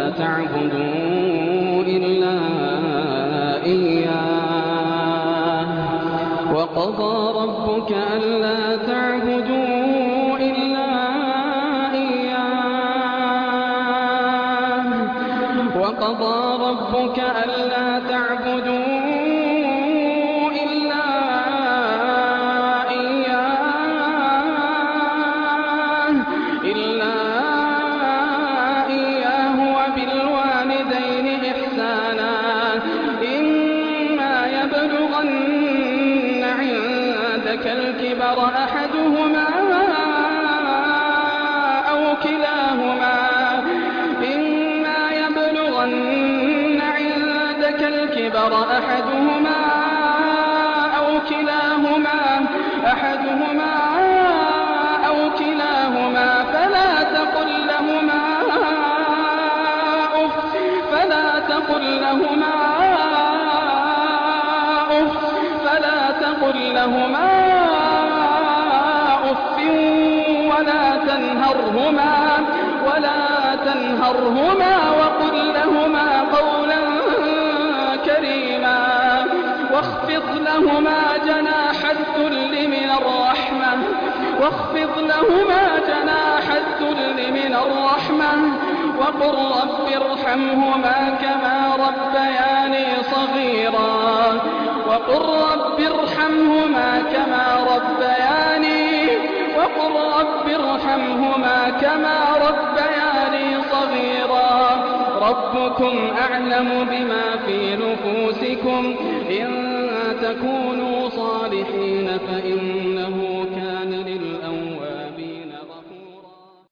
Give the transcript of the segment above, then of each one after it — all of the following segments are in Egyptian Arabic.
ألا تعبدوا إلا إياه وقضى ربك ألا تعبدوا إلا إياه وقضى ربك ألا تعبدوا إلا إياه إلا إياه وبالوالدين إحسانا إما يبلغن عندك الكبر أحدهما أو كلاهما إما يبلغن عندك الكبر أحدهما أو كلاهما أحدهما أو كلاهما فلا تقل لهما أف فلا تقل لهما أف فلا تقل لهما أف ولا تنهرهما ولا تنهرهما وقل لهما قولا كريما واخفض لهما جناح الذل من الرحمة واخفض لهما جناح الذل من الرحمة وقل رب ارحمهما كما ربياني صغيرا وقل رب ارحمهما كما ربياني وقل رب ارحمهما كما ربياني صغيرا ربكم أعلم بما في نفوسكم إن تكونوا صالحين فإنه كان للأوابين غفورا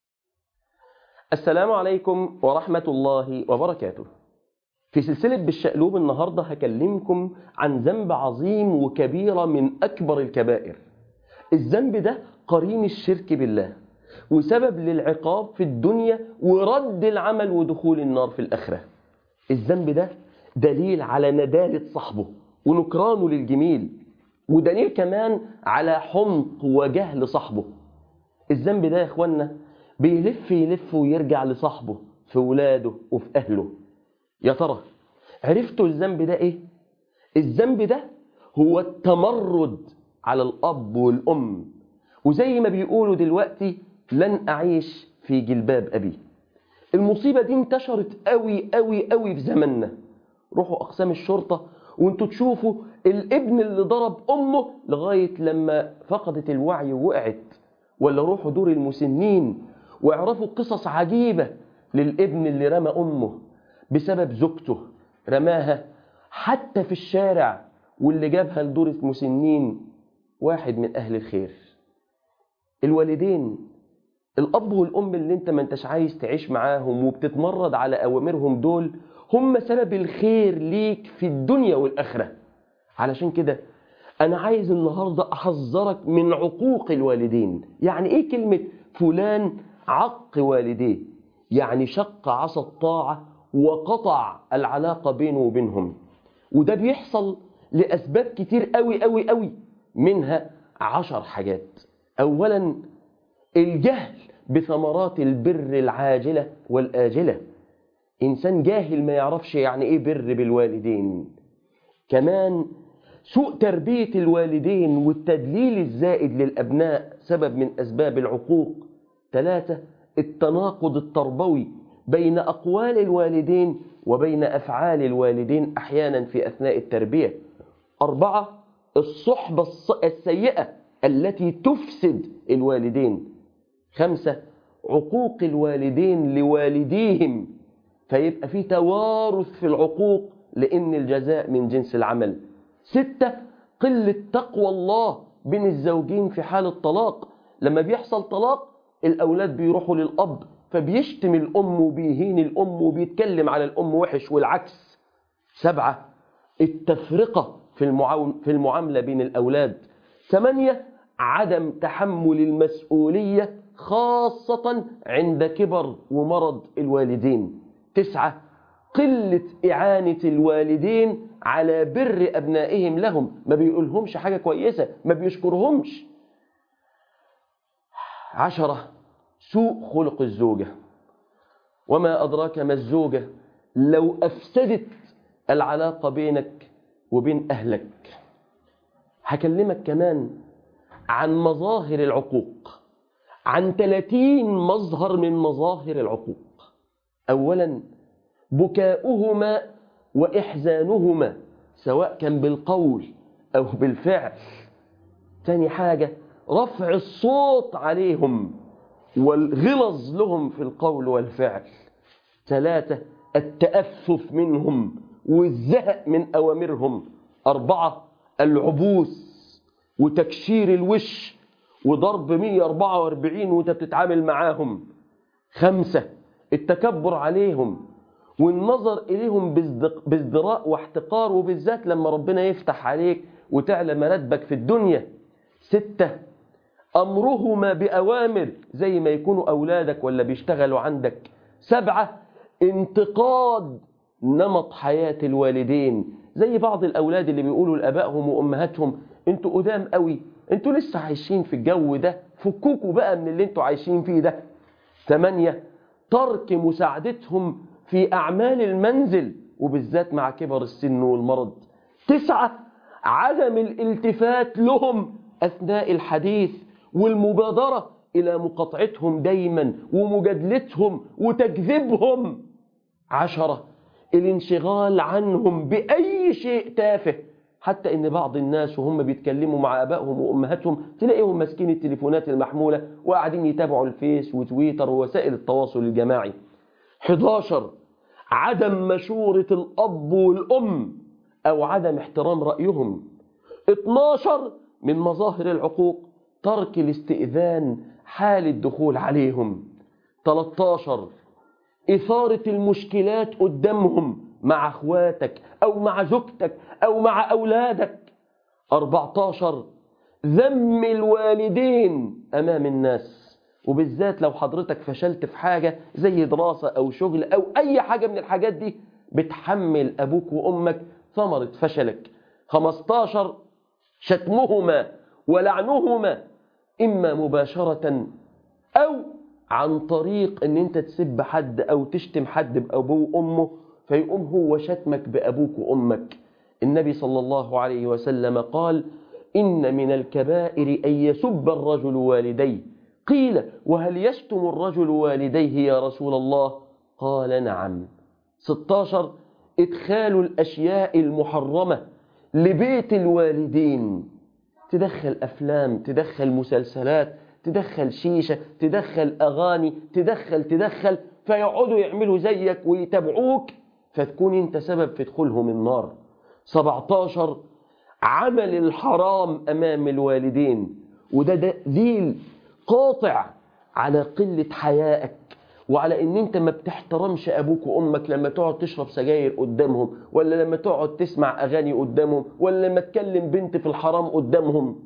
السلام عليكم ورحمة الله وبركاته في سلسلة بالشقلوب النهاردة هكلمكم عن ذنب عظيم وكبيرة من أكبر الكبائر الذنب ده قرين الشرك بالله وسبب للعقاب في الدنيا ورد العمل ودخول النار في الآخرة الذنب ده دليل على ندالة صاحبه ونكرانه للجميل ودليل كمان على حمق وجهل صاحبه الذنب ده يا اخوانا بيلف يلف ويرجع لصاحبه في ولاده وفي أهله يا ترى عرفتوا الذنب ده ايه الذنب ده هو التمرد على الأب والأم وزي ما بيقولوا دلوقتي لن أعيش في جلباب أبي المصيبة دي انتشرت قوي قوي قوي في زماننا روحوا أقسام الشرطة وانتوا تشوفوا الابن اللي ضرب أمه لغاية لما فقدت الوعي ووقعت ولا روحوا دور المسنين واعرفوا قصص عجيبة للابن اللي رمى أمه بسبب زوجته رماها حتى في الشارع واللي جابها لدور المسنين واحد من أهل الخير الوالدين الأب والأم اللي انت ما انتش عايز تعيش معاهم وبتتمرد على أوامرهم دول هم سبب الخير ليك في الدنيا والآخرة علشان كده أنا عايز النهاردة أحذرك من عقوق الوالدين يعني إيه كلمة فلان عق والديه يعني شق عصا الطاعة وقطع العلاقة بينه وبينهم وده بيحصل لأسباب كتير قوي قوي قوي منها عشر حاجات أولا الجهل بثمرات البر العاجلة والآجلة إنسان جاهل ما يعرفش يعني إيه بر بالوالدين كمان سوء تربية الوالدين والتدليل الزائد للأبناء سبب من أسباب العقوق ثلاثة التناقض التربوي بين أقوال الوالدين وبين أفعال الوالدين أحيانا في أثناء التربية أربعة الصحبة السيئة التي تفسد الوالدين خمسة عقوق الوالدين لوالديهم فيبقى في توارث في العقوق لأن الجزاء من جنس العمل ستة قلة تقوى الله بين الزوجين في حال الطلاق لما بيحصل طلاق الأولاد بيروحوا للأب فبيشتم الأم وبيهين الأم وبيتكلم على الأم وحش والعكس سبعة التفرقة في, المعاون في المعاملة بين الأولاد ثمانية عدم تحمل المسؤولية خاصة عند كبر ومرض الوالدين تسعة قلة إعانة الوالدين على بر أبنائهم لهم ما بيقولهمش حاجة كويسة ما بيشكرهمش عشرة سوء خلق الزوجة وما أدراك ما الزوجة لو أفسدت العلاقة بينك وبين أهلك هكلمك كمان عن مظاهر العقوق عن 30 مظهر من مظاهر العقوق أولا بكاؤهما وإحزانهما سواء كان بالقول أو بالفعل تاني حاجة رفع الصوت عليهم والغلظ لهم في القول والفعل ثلاثة التأفف منهم والزهق من أوامرهم أربعة العبوس وتكشير الوش وضرب 144 وانت بتتعامل معاهم خمسة التكبر عليهم والنظر إليهم بازدراء واحتقار وبالذات لما ربنا يفتح عليك وتعلى مراتبك في الدنيا ستة أمرهما بأوامر زي ما يكونوا أولادك ولا بيشتغلوا عندك سبعة انتقاد نمط حياة الوالدين زي بعض الأولاد اللي بيقولوا لأبائهم وأمهاتهم انتوا قدام قوي انتوا لسه عايشين في الجو ده فكوكوا بقى من اللي انتوا عايشين فيه ده ثمانية ترك مساعدتهم في أعمال المنزل وبالذات مع كبر السن والمرض تسعة عدم الالتفات لهم أثناء الحديث والمبادرة إلى مقاطعتهم دايما ومجادلتهم وتكذيبهم عشرة الانشغال عنهم بأي شيء تافه حتى ان بعض الناس وهم بيتكلموا مع ابائهم وامهاتهم تلاقيهم ماسكين التليفونات المحموله وقاعدين يتابعوا الفيس وتويتر ووسائل التواصل الجماعي 11 عدم مشورة الأب والأم أو عدم احترام رأيهم 12 من مظاهر العقوق ترك الاستئذان حال الدخول عليهم 13 إثارة المشكلات قدامهم مع أخواتك أو مع زوجتك أو مع أولادك 14 ذم الوالدين أمام الناس وبالذات لو حضرتك فشلت في حاجة زي دراسة أو شغل أو أي حاجة من الحاجات دي بتحمل أبوك وأمك ثمرة فشلك 15 شتمهما ولعنهما إما مباشرة أو عن طريق ان انت تسب حد او تشتم حد بابوه وامه فيقوم هو شتمك بابوك وامك النبي صلى الله عليه وسلم قال ان من الكبائر ان يسب الرجل والديه قيل وهل يشتم الرجل والديه يا رسول الله قال نعم 16 ادخال الاشياء المحرمه لبيت الوالدين تدخل افلام تدخل مسلسلات تدخل شيشة تدخل أغاني تدخل تدخل فيقعدوا يعملوا زيك ويتابعوك فتكون انت سبب في دخولهم النار 17 عمل الحرام أمام الوالدين وده دليل قاطع على قلة حيائك وعلى ان انت ما بتحترمش ابوك وامك لما تقعد تشرب سجاير قدامهم ولا لما تقعد تسمع اغاني قدامهم ولا لما تكلم بنت في الحرام قدامهم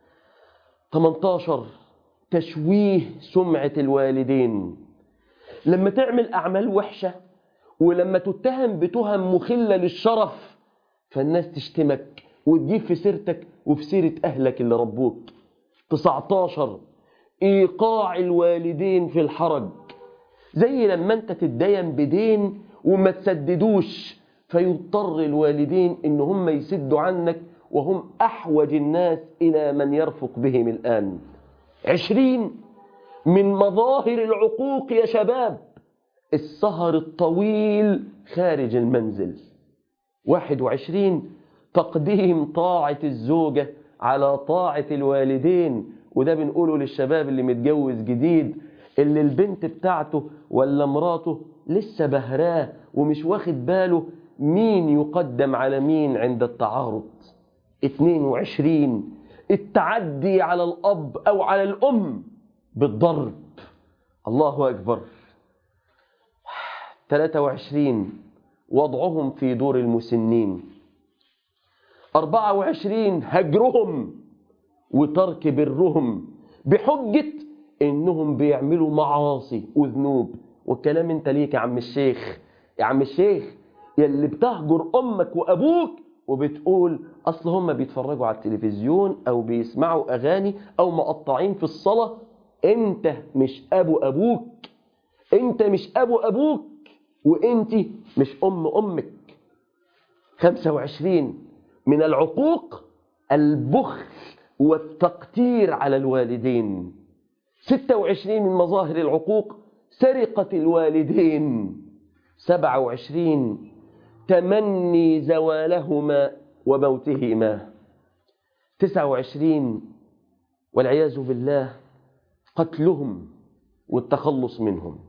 18 تشويه سمعة الوالدين لما تعمل أعمال وحشة ولما تتهم بتهم مخلة للشرف فالناس تشتمك وتجيب في سيرتك وفي سيرة أهلك اللي ربوك 19 إيقاع الوالدين في الحرج زي لما أنت تتدين بدين وما تسددوش فيضطر الوالدين إن هم يسدوا عنك وهم أحوج الناس إلى من يرفق بهم الآن عشرين من مظاهر العقوق يا شباب السهر الطويل خارج المنزل واحد وعشرين تقديم طاعة الزوجة على طاعة الوالدين وده بنقوله للشباب اللي متجوز جديد اللي البنت بتاعته ولا مراته لسه بهراه ومش واخد باله مين يقدم على مين عند التعارض 22 التعدي على الأب أو على الأم بالضرب الله أكبر 23 وضعهم في دور المسنين 24 هجرهم وترك برهم بحجة إنهم بيعملوا معاصي وذنوب والكلام انت ليك يا عم الشيخ يا عم الشيخ يلي بتهجر أمك وأبوك وبتقول أصل هم بيتفرجوا على التلفزيون أو بيسمعوا أغاني أو مقطعين في الصلاة أنت مش أبو أبوك انت مش ابو ابوك وانت مش ام امك 25 من العقوق البخل والتقتير على الوالدين 26 من مظاهر العقوق سرقة الوالدين 27 تمني زوالهما وموتهما 29 والعياذ بالله قتلهم والتخلص منهم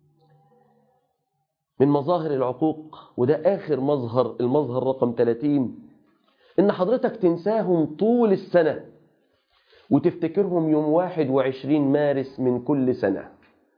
من مظاهر العقوق وده آخر مظهر المظهر رقم 30 إن حضرتك تنساهم طول السنة وتفتكرهم يوم 21 مارس من كل سنة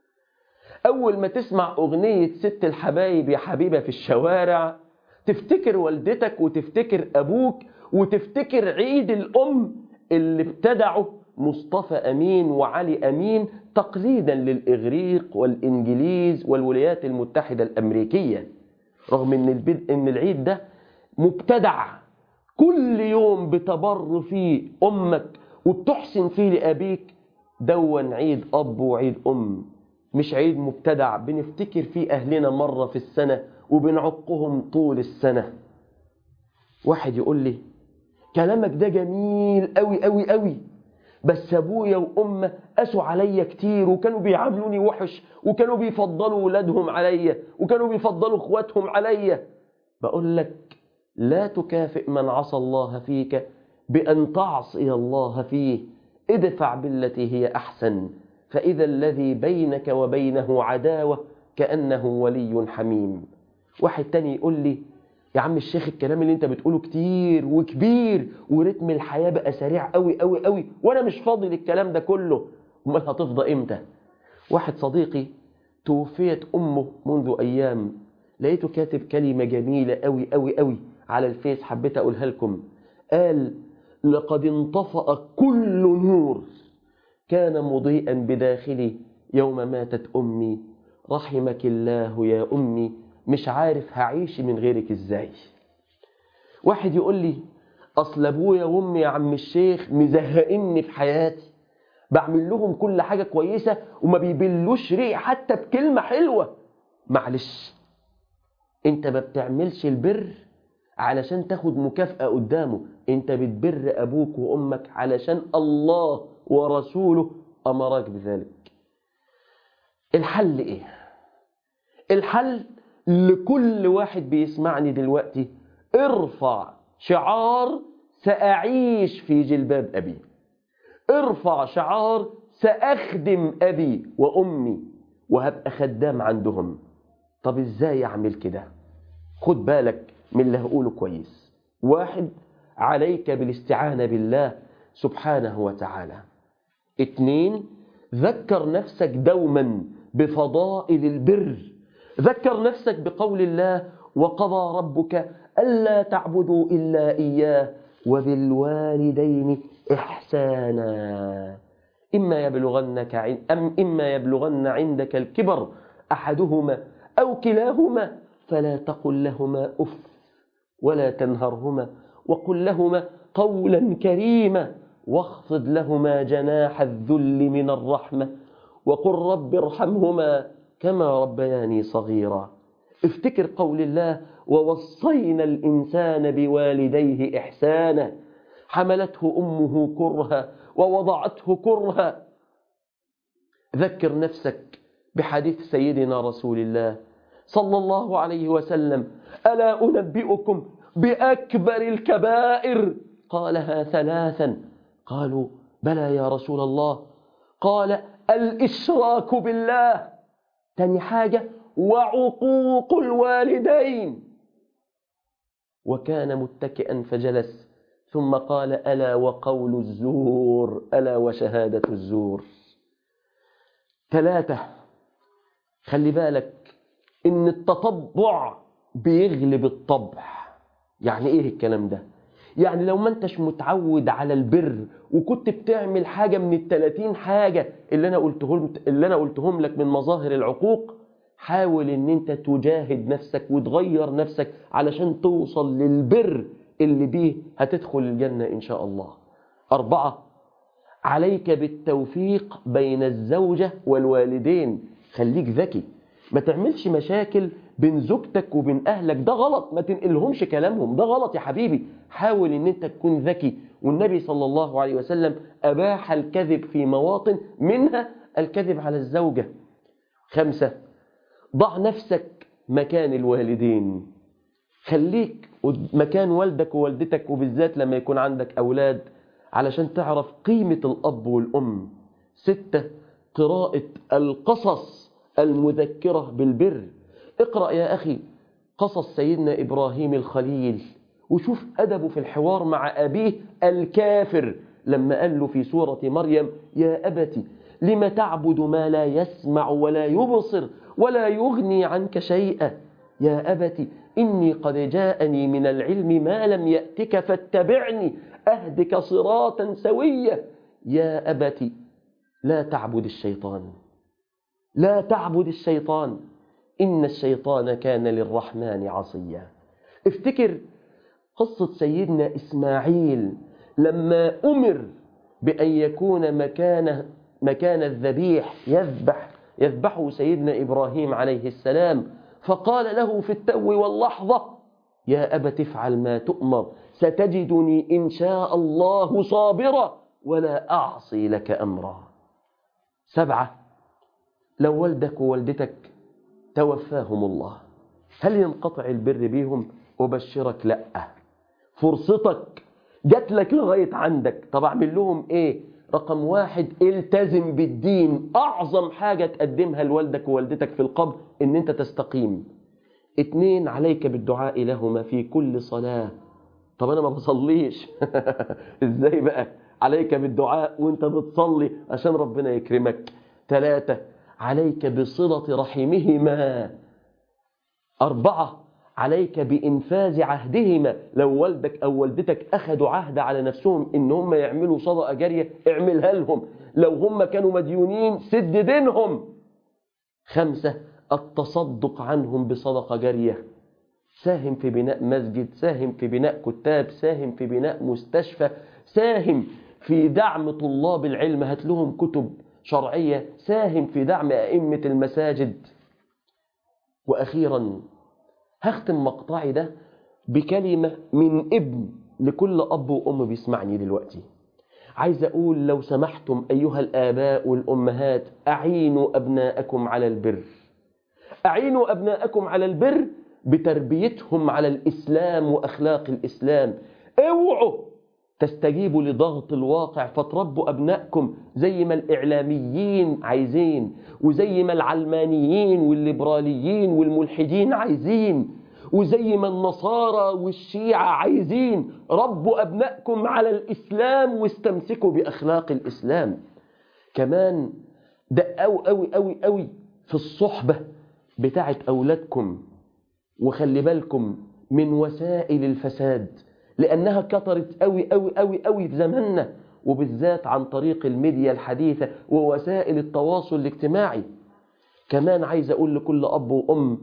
أول ما تسمع أغنية ست الحبايب يا حبيبة في الشوارع تفتكر والدتك وتفتكر أبوك وتفتكر عيد الأم اللي ابتدعه مصطفى أمين وعلي أمين تقليدا للإغريق والإنجليز والولايات المتحدة الأمريكية رغم أن, البد... إن العيد ده مبتدع كل يوم بتبر فيه أمك وبتحسن فيه لأبيك دون عيد أب وعيد أم مش عيد مبتدع بنفتكر فيه أهلنا مرة في السنة وبنعقهم طول السنة واحد يقول لي كلامك ده جميل قوي قوي قوي بس ابويا وامه قاسوا عليا كتير وكانوا بيعاملوني وحش وكانوا بيفضلوا ولادهم عليا وكانوا بيفضلوا اخواتهم عليا بقول لك لا تكافئ من عصى الله فيك بأن تعصي الله فيه ادفع بالتي هي أحسن فإذا الذي بينك وبينه عداوة كأنه ولي حميم واحد تاني يقول لي يا عم الشيخ الكلام اللي انت بتقوله كتير وكبير ورتم الحياة بقى سريع قوي قوي قوي وانا مش فاضي للكلام ده كله امال هتفضى امتى واحد صديقي توفيت امه منذ ايام لقيته كاتب كلمة جميلة قوي قوي قوي على الفيس حبيت اقولها لكم قال لقد انطفأ كل نور كان مضيئا بداخلي يوم ماتت امي رحمك الله يا امي مش عارف هعيش من غيرك ازاي واحد يقول لي اصل ابويا وامي يا عم الشيخ مزهقني في حياتي بعمل لهم كل حاجة كويسة وما بيبلوش ريق حتى بكلمة حلوة معلش انت ما بتعملش البر علشان تاخد مكافأة قدامه انت بتبر ابوك وامك علشان الله ورسوله امرك بذلك الحل ايه الحل لكل واحد بيسمعني دلوقتي ارفع شعار سأعيش في جلباب أبي ارفع شعار سأخدم أبي وأمي وهبقى خدام عندهم طب ازاي اعمل كده خد بالك من اللي هقوله كويس واحد عليك بالاستعانة بالله سبحانه وتعالى اتنين ذكر نفسك دوما بفضائل البر ذكر نفسك بقول الله وقضى ربك ألا تعبدوا إلا إياه وبالوالدين إحسانا إما يبلغنك عن أم إما يبلغن عندك الكبر أحدهما أو كلاهما فلا تقل لهما أف ولا تنهرهما وقل لهما قولا كريما واخفض لهما جناح الذل من الرحمة وقل رب ارحمهما كما ربياني صغيرا افتكر قول الله ووصينا الإنسان بوالديه إحسانا حملته أمه كرها ووضعته كرها ذكر نفسك بحديث سيدنا رسول الله صلى الله عليه وسلم ألا أنبئكم بأكبر الكبائر قالها ثلاثا قالوا بلى يا رسول الله قال الإشراك بالله تاني حاجة وعقوق الوالدين وكان متكئا فجلس ثم قال ألا وقول الزور ألا وشهادة الزور ثلاثة خلي بالك إن التطبع بيغلب الطبع يعني إيه الكلام ده يعني لو ما انتش متعود على البر وكنت بتعمل حاجة من التلاتين حاجة اللي أنا قلتهم, اللي أنا قلتهم لك من مظاهر العقوق حاول ان انت تجاهد نفسك وتغير نفسك علشان توصل للبر اللي بيه هتدخل الجنة ان شاء الله أربعة عليك بالتوفيق بين الزوجة والوالدين خليك ذكي ما تعملش مشاكل بين زوجتك وبين أهلك ده غلط ما تنقلهمش كلامهم ده غلط يا حبيبي حاول ان انت تكون ذكي والنبي صلى الله عليه وسلم أباح الكذب في مواطن منها الكذب على الزوجة خمسة ضع نفسك مكان الوالدين خليك مكان والدك ووالدتك وبالذات لما يكون عندك أولاد علشان تعرف قيمة الأب والأم ستة قراءة القصص المذكرة بالبر اقرأ يا أخي قصص سيدنا إبراهيم الخليل وشوف أدبه في الحوار مع أبيه الكافر لما قال له في سورة مريم يا أبت لم تعبد ما لا يسمع ولا يبصر ولا يغني عنك شيئا يا أبت إني قد جاءني من العلم ما لم يأتك فاتبعني أهدك صراطا سويا يا أبت لا تعبد الشيطان لا تعبد الشيطان إن الشيطان كان للرحمن عصيا افتكر قصة سيدنا إسماعيل لما أمر بأن يكون مكان مكان الذبيح يذبح يذبحه سيدنا إبراهيم عليه السلام فقال له في التو واللحظة يا أبت افعل ما تؤمر ستجدني إن شاء الله صابرا ولا أعصي لك أمرا سبعة لو والدك ووالدتك توفاهم الله هل ينقطع البر بيهم أبشرك لأ فرصتك جات لك لغاية عندك طب أعمل لهم إيه رقم واحد التزم بالدين أعظم حاجة تقدمها لوالدك ووالدتك في القبر إن أنت تستقيم اتنين عليك بالدعاء لهما في كل صلاة طب أنا ما بصليش إزاي بقى عليك بالدعاء وانت بتصلي عشان ربنا يكرمك ثلاثة عليك بصلة رحمهما أربعة عليك بإنفاذ عهدهما لو والدك أو والدتك أخذوا عهد على نفسهم إن هم يعملوا صدقة جارية اعملها لهم لو هم كانوا مديونين سد دينهم خمسة التصدق عنهم بصدقة جارية ساهم في بناء مسجد ساهم في بناء كتاب ساهم في بناء مستشفى ساهم في دعم طلاب العلم هات لهم كتب شرعية ساهم في دعم أئمة المساجد وأخيرا هختم مقطعي ده بكلمة من ابن لكل أب وأم بيسمعني دلوقتي عايز أقول لو سمحتم أيها الآباء والأمهات أعينوا أبناءكم على البر أعينوا أبناءكم على البر بتربيتهم على الإسلام وأخلاق الإسلام اوعوا تستجيبوا لضغط الواقع فتربوا أبنائكم زي ما الإعلاميين عايزين وزي ما العلمانيين والليبراليين والملحدين عايزين وزي ما النصارى والشيعة عايزين ربوا أبنائكم على الإسلام واستمسكوا بأخلاق الإسلام كمان دقوا قوي قوي قوي في الصحبة بتاعت أولادكم وخلي بالكم من وسائل الفساد لأنها كترت قوي قوي قوي قوي في زماننا وبالذات عن طريق الميديا الحديثة ووسائل التواصل الاجتماعي كمان عايز أقول لكل أب وأم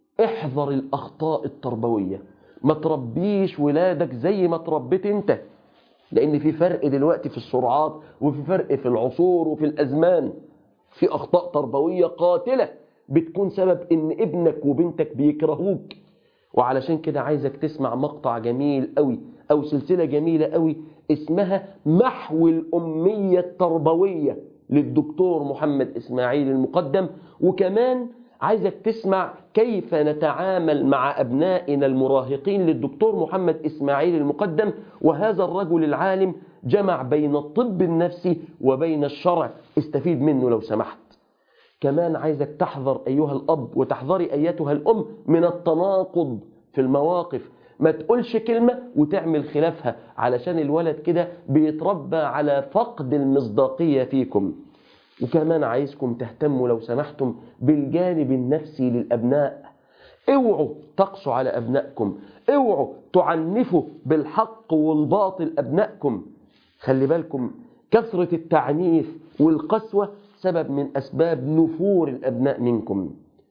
احذر الأخطاء التربوية ما تربيش ولادك زي ما تربيت انت لأن في فرق دلوقتي في السرعات وفي فرق في العصور وفي الأزمان في أخطاء تربوية قاتلة بتكون سبب إن ابنك وبنتك بيكرهوك وعلشان كده عايزك تسمع مقطع جميل قوي أو سلسلة جميلة قوي اسمها محو الأمية التربوية للدكتور محمد إسماعيل المقدم وكمان عايزك تسمع كيف نتعامل مع أبنائنا المراهقين للدكتور محمد إسماعيل المقدم وهذا الرجل العالم جمع بين الطب النفسي وبين الشرع استفيد منه لو سمحت كمان عايزك تحذر أيها الأب وتحذري أيتها الأم من التناقض في المواقف ما تقولش كلمة وتعمل خلافها علشان الولد كده بيتربى على فقد المصداقية فيكم وكمان عايزكم تهتموا لو سمحتم بالجانب النفسي للأبناء اوعوا تقسوا على أبنائكم اوعوا تعنفوا بالحق والباطل أبنائكم خلي بالكم كثرة التعنيف والقسوة سبب من أسباب نفور الأبناء منكم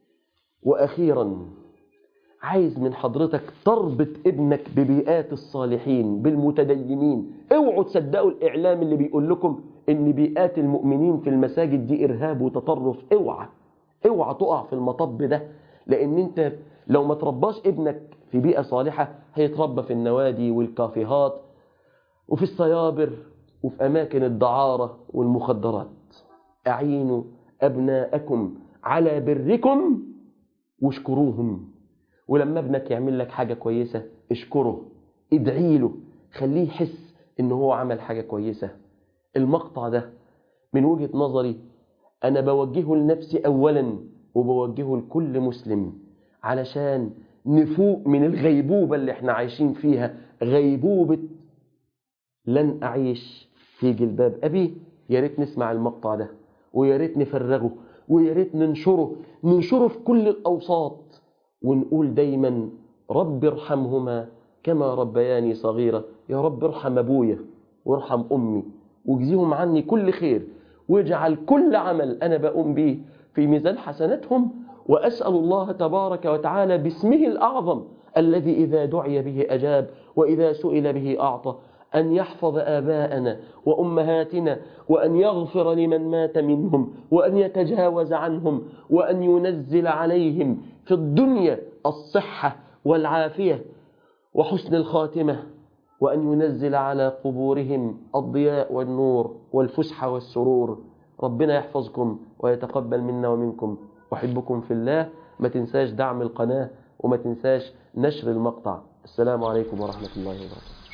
وأخيرا عايز من حضرتك تربط ابنك ببيئات الصالحين بالمتدينين اوعوا تصدقوا الإعلام اللي بيقول لكم ان بيئات المؤمنين في المساجد دي إرهاب وتطرف اوعى اوعى تقع في المطب ده لان انت لو ما ترباش ابنك في بيئة صالحة هيتربى في النوادي والكافيهات وفي السيابر وفي أماكن الدعارة والمخدرات أعينوا أبناءكم على بركم واشكروهم ولما ابنك يعمل لك حاجة كويسة اشكره ادعي له خليه يحس ان هو عمل حاجة كويسة المقطع ده من وجهة نظري أنا بوجهه لنفسي أولا وبوجهه لكل مسلم علشان نفوق من الغيبوبة اللي احنا عايشين فيها غيبوبة لن أعيش في جلباب أبي يا ريت نسمع المقطع ده ويا ريت نفرغه ويا ريت ننشره ننشره في كل الأوساط ونقول دايما رب ارحمهما كما ربياني صغيرة يا رب ارحم أبويا وارحم أمي واجزيهم عني كل خير واجعل كل عمل أنا بقوم به في ميزان حسناتهم وأسأل الله تبارك وتعالى باسمه الأعظم الذي إذا دعي به أجاب وإذا سئل به أعطى أن يحفظ آباءنا وأمهاتنا وأن يغفر لمن مات منهم وأن يتجاوز عنهم وأن ينزل عليهم في الدنيا الصحة والعافية وحسن الخاتمة وأن ينزل على قبورهم الضياء والنور والفسحة والسرور ربنا يحفظكم ويتقبل منا ومنكم أحبكم في الله ما تنساش دعم القناة وما تنساش نشر المقطع السلام عليكم ورحمة الله وبركاته